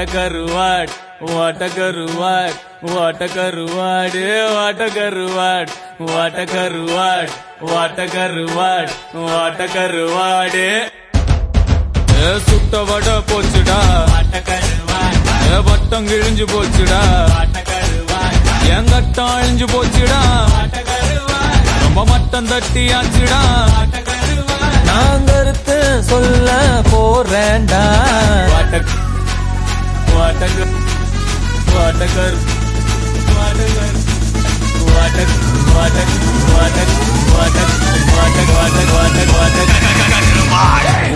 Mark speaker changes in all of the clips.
Speaker 1: வாட்ட கருவாட் வாட்ட கருவாட் வாட்ட கருவாடு வாட்ட கருவாட் வாட்ட கருவாட் வாட்ட கருவாட் வாட்ட கருவாடு ஏ, சுட்ட வடை போச்சுடா ஏ, வட்டம் கிழிஞ்சு போச்சுடா என் கட்டம் அழிஞ்சு போச்சுடா ரொம்ப மட்டம் தட்டி ஆச்சுடா
Speaker 2: நான் கருத்து சொல்ல போறேன்டா
Speaker 1: வாட்டக் வாட்டக் வாட்டகர் வாட்டகர் வாட்டக் வாட்டக் வாட்டக் வாட்டக் வாட்டக் வாட்டக் வாட்டக் வாட்டக்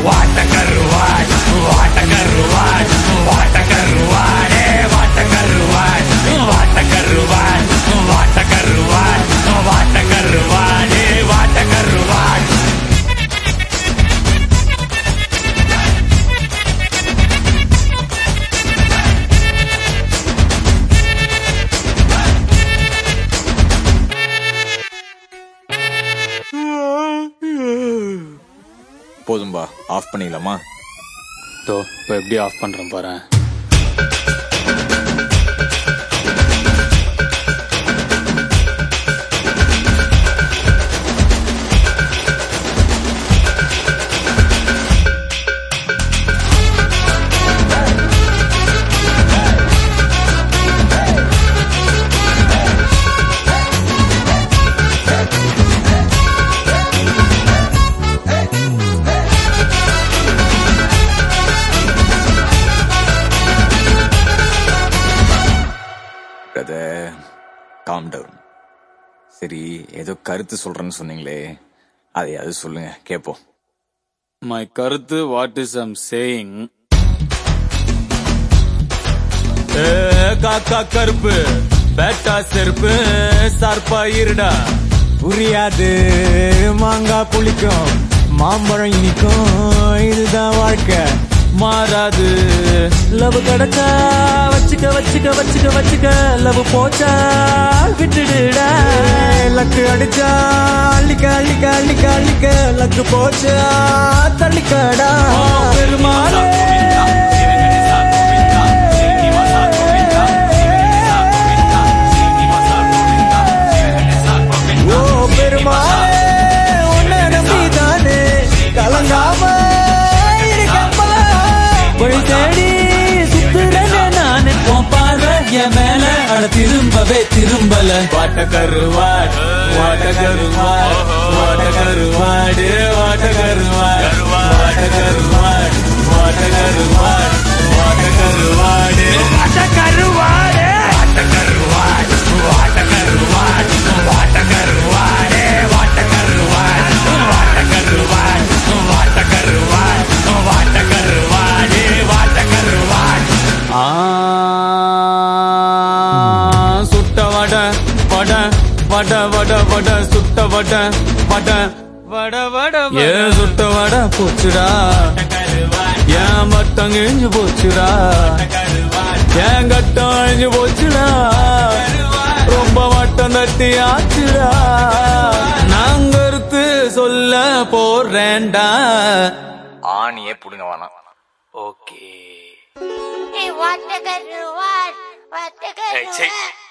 Speaker 3: போதும்பா ஆஃப் பண்ணிடலாமா
Speaker 1: தோ இப்போ எப்படி ஆஃப் பண்றேன் பாரு
Speaker 3: பிரதர் காம் டவுன் சரி ஏதோ கருத்து சொல்றேன்னு சொன்னீங்களே அதையாவது சொல்லுங்க கேப்போம்
Speaker 1: மை கருத்து வாட் இஸ் ஐம் சேயிங் காக்கா கருப்பு பேட்டா செருப்பு சார்பா இருடா
Speaker 2: புரியாது மாங்காய் புளிக்கும் மாம்பழம் இனிக்கும் இதுதான் வாழ்க்கை
Speaker 1: மாறாது
Speaker 2: லவ் கிடைச்சா வச்சுக்க வச்சுக்க வச்சுக்க வச்சுக்க லவ் போச்சா விட்டுடுடா லக்கு அடிச்சா அள்ளிக்க அள்ளிக்க அள்ளிக்க அள்ளிக்க லக்கு போச்சா தள்ளிக்கடா பெருமாளே ஓ பெருமாளே உன்னை நம்பிதானே கலங்காம இருக்கம்பா
Speaker 1: வழி தேடி சுத்துறேனே நானு உன் பார்வை என் மேல அட திரும்பவே திரும்பல வாட்ட கருவாட் வாட்ட கருவாட் வாட்ட கருவாடு வாட்ட கருவாட் வாட்ட கருவாட் வாட்ட கருவாட் வாட்ட கருவாடு வாட்ட கருவாடு ஆ, சுட்ட வட வட வட வட வட சுட்ட வட வட வட வட ஏ சுட்ட வட போச்சுடா ஏன் மட்டம் கிழிஞ்சு போச்சுடா ஏன் கட்டம் அழிஞ்சு போச்சுடா ரொம்ப மட்டம் தட்டி ஆச்சுடா நான் கருத்து சொல்ல போறேன்டா
Speaker 3: ஆணியே புடுங்க வேணாம்
Speaker 1: okay
Speaker 4: Hey, what the good what? What the good
Speaker 1: Hey, check.
Speaker 4: what?